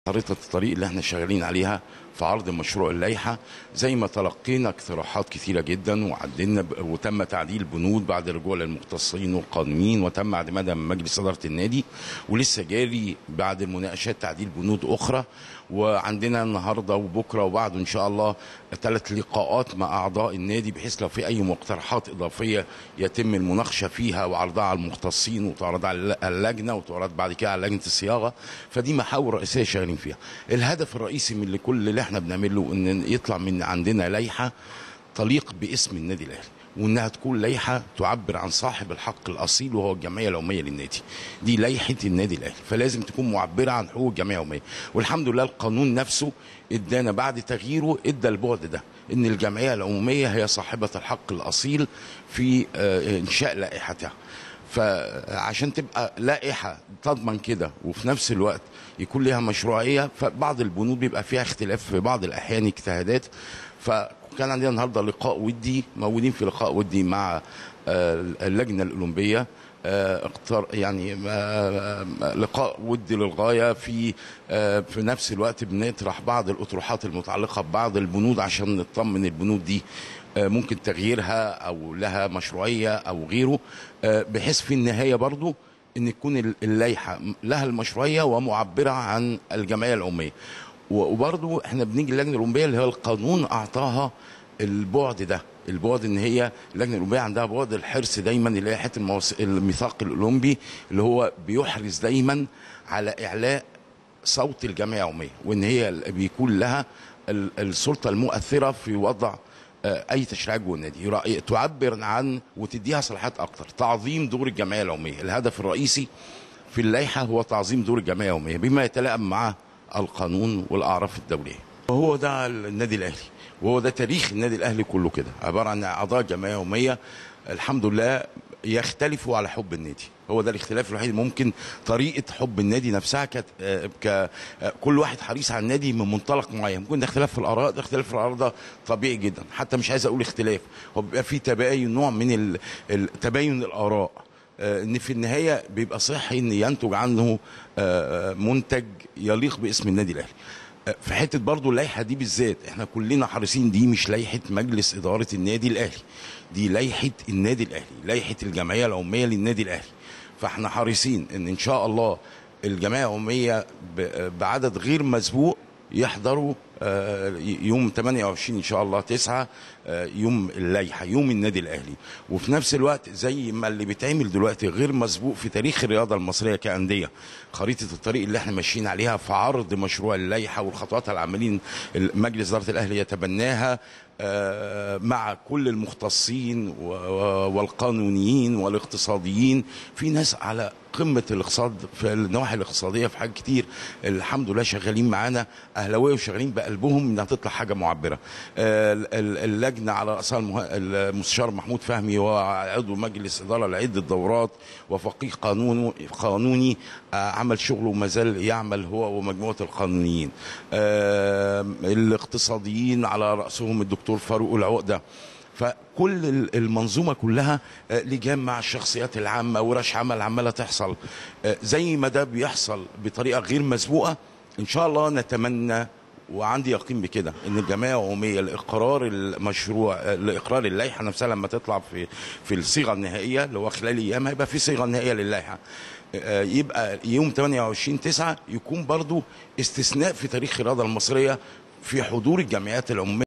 خريطة الطريق اللي احنا شغالين عليها في عرض مشروع اللائحة زي ما تلقينا اقتراحات كثيرة جدا وعدلنا ب- وتم تعديل بنود بعد الرجوع للمختصين والقانونيين وتم اعتمادها من مجلس إدارة النادي ولسه جاري بعد المناقشات تعديل بنود أخرى وعندنا النهارده وبكره وبعده ان شاء الله ثلاث لقاءات مع اعضاء النادي بحيث لو في اي مقترحات اضافيه يتم المناقشه فيها وعرضها على المختصين وتعرض على اللجنه وتعرض بعد كده على لجنه الصياغه فدي محاور رئيسيه شغالين فيها. الهدف الرئيسي من كل اللي احنا بنعمله ان يطلع من عندنا لائحه تليق باسم النادي الاهلي وانها تكون لائحه تعبر عن صاحب الحق الاصيل وهو الجمعيه العموميه للنادي دي لائحه النادي الاهلي فلازم تكون معبره عن حقوق الجمعيه العموميه والحمد لله القانون نفسه ادانا بعد تغييره ادى البعد ده ان الجمعيه العموميه هي صاحبه الحق الاصيل في آه، انشاء لائحتها فعشان تبقى لائحه تضمن كده وفي نفس الوقت يكون لها مشروعيه فبعض البنود بيبقى فيها اختلاف في بعض الاحيان اجتهادات فكان عندنا النهارده لقاء ودي موجودين في لقاء ودي مع آه، اللجنه الاولمبيه آه، اقتر يعني آه، آه، لقاء ودي للغايه في آه، في نفس الوقت بنطرح بعض الاطروحات المتعلقه ببعض البنود عشان نطمن البنود دي آه، ممكن تغييرها او لها مشروعيه او غيره آه، بحيث في النهايه برضو ان تكون ال- اللائحه لها المشروعيه ومعبره عن الجمعيه العموميه و- وبرضو احنا بنيجي اللجنه الاولمبيه اللي هو القانون اعطاها البعد ده البعد ان هي اللجنه الاولمبيه عندها بعد الحرص دايما اللي هي حته الموس- الميثاق الاولمبي اللي هو بيحرص دايما على اعلاء صوت الجمعيه العموميه وان هي ال- بيكون لها ال- السلطه المؤثره في وضع آه، اي تشريعات جوه النادي يرا- تعبر عن وتديها صلاحيات اكتر تعظيم دور الجمعيه العموميه الهدف الرئيسي في اللائحه هو تعظيم دور الجمعيه العموميه بما يتلائم مع القانون والاعراف الدوليه وهو ده النادي الاهلي وهو ده تاريخ النادي الاهلي كله كده عباره عن اعضاء جمعيه يوميه الحمد لله يختلفوا على حب النادي هو ده الاختلاف الوحيد ممكن طريقه حب النادي نفسها كانت آه، ك آه، كل واحد حريص على النادي من منطلق معين ممكن ده اختلاف في الاراء ده اختلاف في الاراء ده طبيعي جدا حتى مش عايز اقول اختلاف هو بيبقى في تباين نوع من ال- ال- تباين الاراء آه، ان في النهايه بيبقى صحي ان ينتج عنه آه، آه، منتج يليق باسم النادي الاهلي آه، في حته برضو اللائحه دي بالذات احنا كلنا حريصين دي مش لائحه مجلس اداره النادي الاهلي دي لائحه النادي الاهلي لائحه الجمعيه العموميه للنادي الاهلي فاحنا حريصين ان ان شاء الله الجمعيه العموميه ب- بعدد غير مسبوق يحضروا آه، يوم 28 ان شاء الله 9 آه، يوم اللائحه يوم النادي الاهلي وفي نفس الوقت زي ما اللي بيتعمل دلوقتي غير مسبوق في تاريخ الرياضه المصريه كانديه خريطه الطريق اللي احنا ماشيين عليها في عرض مشروع اللائحه والخطوات اللي عمالين مجلس اداره الاهلي يتبناها آه، مع كل المختصين و- و- والقانونيين والاقتصاديين في ناس على قمه الاقتصاد في النواحي الاقتصاديه في حاجات كتير الحمد لله شغالين معانا اهلاويه وشغالين بقلبهم انها تطلع حاجه معبره آه، ال- ال- اللجنه على راسها المه- المستشار محمود فهمي وعضو مجلس اداره لعده دورات وفقيه قانون قانوني آه، عمل شغله وما زال يعمل هو ومجموعه القانونيين آه، الاقتصاديين على راسهم الدكتور فاروق العقده فكل ال- المنظومه كلها آه، لجان مع الشخصيات العامه ورش عمل عماله تحصل آه، زي ما ده بيحصل بطريقه غير مسبوقه ان شاء الله نتمنى وعندي يقين بكده ان الجمعيه العموميه لاقرار المشروع آه، لاقرار اللائحه نفسها لما تطلع في في الصيغه النهائيه اللي هو خلال ايام هيبقى في صيغه نهائيه للائحه آه، يبقى يوم 28 9 يكون برضو استثناء في تاريخ الرياضه المصريه في حضور الجمعيات العموميه